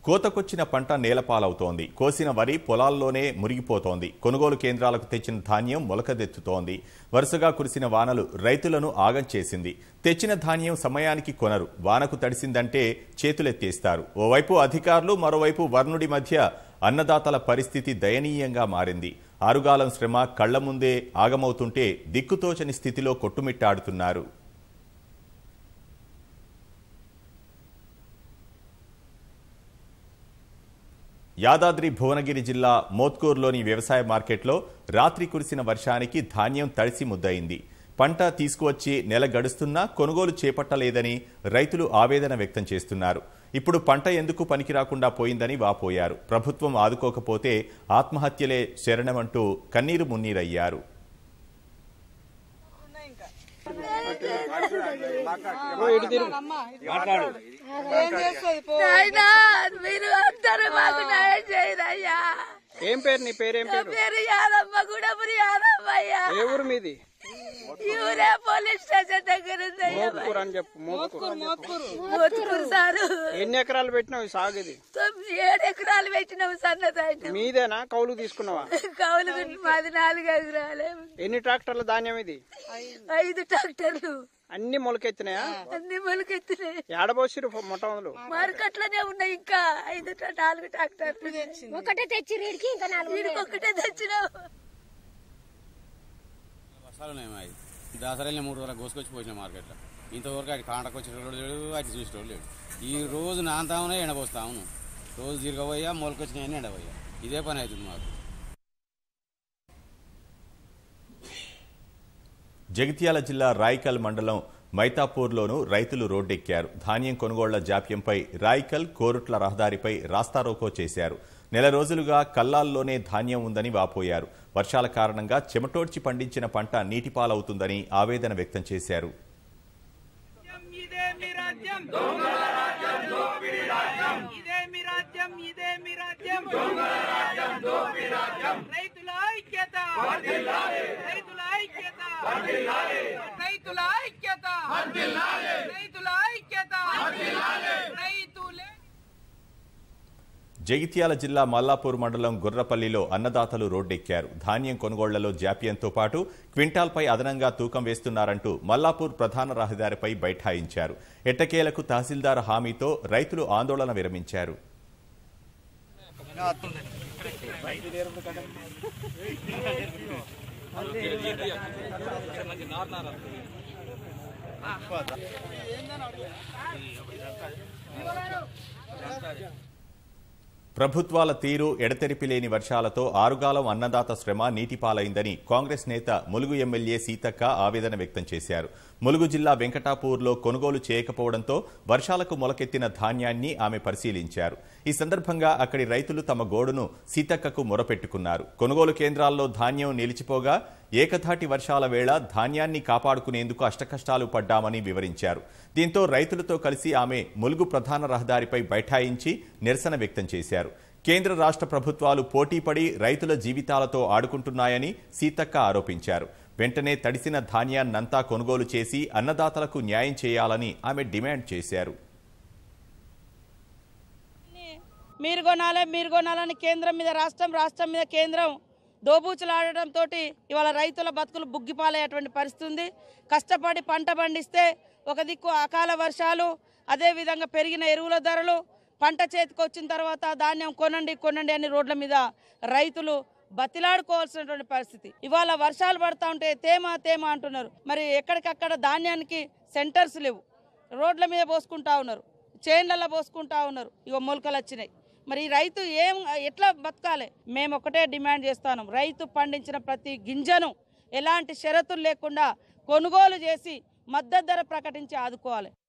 కోతకొచ్చిన పంట నేలపాలవుతోంది కోసిన వరి పొలాల్లోనే మురిగిపోతోంది కొనుగోలు కేంద్రాలకు తెచ్చిన ధాన్యం మొలకదెత్తుతోంది వరుసగా కురిసిన వానలు రైతులను ఆగం చేసింది తెచ్చిన ధాన్యం సమయానికి కొనరు వానకు తడిసిందంటే చేతులెత్తేస్తారు ఓవైపు అధికారులు మరోవైపు వర్ణుడి మధ్య అన్నదాతల పరిస్థితి దయనీయంగా మారింది ఆరుగాలం శ్రమ కళ్ల ముందే ఆగమవుతుంటే దిక్కుతోచని స్థితిలో కొట్టుమిట్టాడుతున్నారు యాదాద్రి భువనగిరి జిల్లా మోత్కూరులోని వ్యవసాయ మార్కెట్లో రాత్రి కురిసిన వర్షానికి ధాన్యం తడిసి ముద్దయింది పంట తీసుకువచ్చి నెల గడుస్తున్నా కొనుగోలు చేపట్టలేదని రైతులు ఆవేదన వ్యక్తం చేస్తున్నారు ఇప్పుడు పంట ఎందుకు పనికిరాకుండా పోయిందని వాపోయారు ప్రభుత్వం ఆదుకోకపోతే ఆత్మహత్యలే శరణమంటూ కన్నీరు మున్నీరయ్యారు నాయనా, మీరు అందరూ మాకు న్యాయం చేయరయ్యా ఏం పేరు నీ పేరు ఏం నా పేరు పేరు యాదమ్మ గుడపురి యాదమ్మ అయ్యా ఏ ఊరు మీది ఈ ఊరే పోలీస్ స్టేషన్ దగ్గర ఉంది అయ్యా. మోత్కూరు అని చెప్పు మోత్కూరు మోత్కూరు సారు ఎన్ని ఎకరాలు పెట్టినావు ఈ సాగు ఇది తొమ్మిది ఏడు ఎకరాలు పెట్టినావు సన్నదాన్ని మీదేనా కౌలు తీసుకున్నావా కౌలు గుడ్లు మాది నాలుగు ఎకరాలే ఎన్ని ట్రాక్టర్ల ధాన్యం ఇది ఐదు ట్రాక్టర్లు అన్ని మొలకెత్తినాయా అన్ని మొలకెత్తినాయి ఏడబోసిరు మొట్టమొదలు మార్కెట్లోనే ఉన్నాయి ఇంకా ఐదు ట్రా- నాలుగు ట్రాక్టర్లు ఒకటే తెచ్చి రీడికి ఇంకా నాలుగు వీడికి ఒక్కటే తెచ్చినావు వర్షాలు ఉన్నాయి మాది దసరా మూడు వరకు కోసుకొచ్చి పోసిన మార్కెట్లో ఇంతవరకు అది కాంటకు వచ్చేటోడు లేడు అది చూసేటోడు లేడు ఈ రోజు నాంతామునే ఎండపోస్తాము రోజు తిరగబోయా మొలకొచ్చినాయని ఎండబోయా ఇదే పని అవుతుంది మాకు జగిత్యాల జిల్లా రాయికల్ మండలం మైతాపూర్లోనూ రైతులు రోడ్డెక్కారు ధాన్యం కొనుగోళ్ల జాప్యంపై రాయికల్ కోరుట్ల రహదారిపై రాస్తారోకో చేశారు నెల రోజులుగా కల్లాల్లోనే ధాన్యం ఉందని వాపోయారు వర్షాల కారణంగా చెమటోడ్చి పండించిన పంట నీటిపాలవుతుందని ఆవేదన వ్యక్తం చేశారు ఇదేమి రాజ్యం దొంగల రాజ్యం దోపిడి రాజ్యం ఇదేమి రాజ్యం ఇదేమి రాజ్యం దొంగల రాజ్యం దోపిడి రాజ్యం రైతుల ఐక్యత రైతుల ఐక్యత రైతుల ఐక్యత రైతుల ఐక్యత రైతులే జగిత్యాల జిల్లా మల్లాపూర్ మండలం గుర్రపల్లిలో అన్నదాతలు రోడ్డెక్కారు ధాన్యం కొనుగోళ్లలో జాప్యంతో పాటు క్వింటాల్పై అదనంగా తూకం వేస్తున్నారంటూ మల్లాపూర్ ప్రధాన రహదారిపై బైఠాయించారు ఎట్టకేలకు తహసీల్దార్ హామీతో రైతులు ఆందోళన విరమించారు ప్రభుత్వాల తీరు ఎడతెరిపి లేని వర్షాలతో ఆరుగాలం అన్నదాత శ్రమ నీటిపాలైందని కాంగ్రెస్ నేత ములుగు ఎమ్మెల్యే సీతక్క ఆవేదన వ్యక్తం చేశారు ములుగు జిల్లా వెంకటాపూర్లో కొనుగోలు చేయకపోవడంతో వర్షాలకు మొలకెత్తిన ధాన్యాన్ని ఆమె పరిశీలించారు ఈ సందర్భంగా అక్కడి రైతులు తమ గోడును సీతక్కకు మొరపెట్టుకున్నారు కొనుగోలు కేంద్రాల్లో ధాన్యం నిలిచిపోగా ఏకధాటి వర్షాల వేళ ధాన్యాన్ని కాపాడుకునేందుకు అష్టకష్టాలు పడ్డామని వివరించారు దీంతో రైతులతో కలిసి ఆమె ములుగు ప్రధాన రహదారిపై బైఠాయించి నిరసన వ్యక్తం చేశారు కేంద్ర రాష్ట్ర ప్రభుత్వాలు పోటీపడి రైతుల జీవితాలతో ఆడుకుంటున్నాయని సీతక్క ఆరోపించారు వెంటనే తడిసిన ధాన్యాన్నంతా కొనుగోలు చేసి అన్నదాతలకు న్యాయం చేయాలని ఆమె డిమాండ్ చేశారు మీరు కొనాలి మీరు కొనాలని కేంద్రం మీద రాష్ట్రం రాష్ట్రం మీద కేంద్రం దోబూచులాడటంతో ఇవాళ రైతుల బతుకులు బుగ్గిపాలయ్యేటువంటి పరిస్థితి ఉంది కష్టపడి పంట పండిస్తే ఒక దిక్కు అకాల వర్షాలు అదేవిధంగా పెరిగిన ఎరువుల ధరలు పంట చేతికి వచ్చిన తర్వాత ధాన్యం కొనండి కొనండి అని రోడ్ల మీద రైతులు బతిలాడుకోవాల్సినటువంటి పరిస్థితి ఇవాళ వర్షాలు పడతా ఉంటే తేమ తేమ అంటున్నారు మరి ఎక్కడికక్కడ ధాన్యానికి సెంటర్స్ లేవు రోడ్ల మీద పోసుకుంటా ఉన్నారు చేన్లలో పోసుకుంటా ఉన్నారు ఇగో మొలకలు వచ్చినాయి మరి ఈ రైతు ఏం ఎట్లా బతకాలి మేము ఒకటే డిమాండ్ చేస్తాను రైతు పండించిన ప్రతి గింజను ఎలాంటి షరతులు లేకుండా కొనుగోలు చేసి మద్దతు ధర ప్రకటించి ఆదుకోవాలి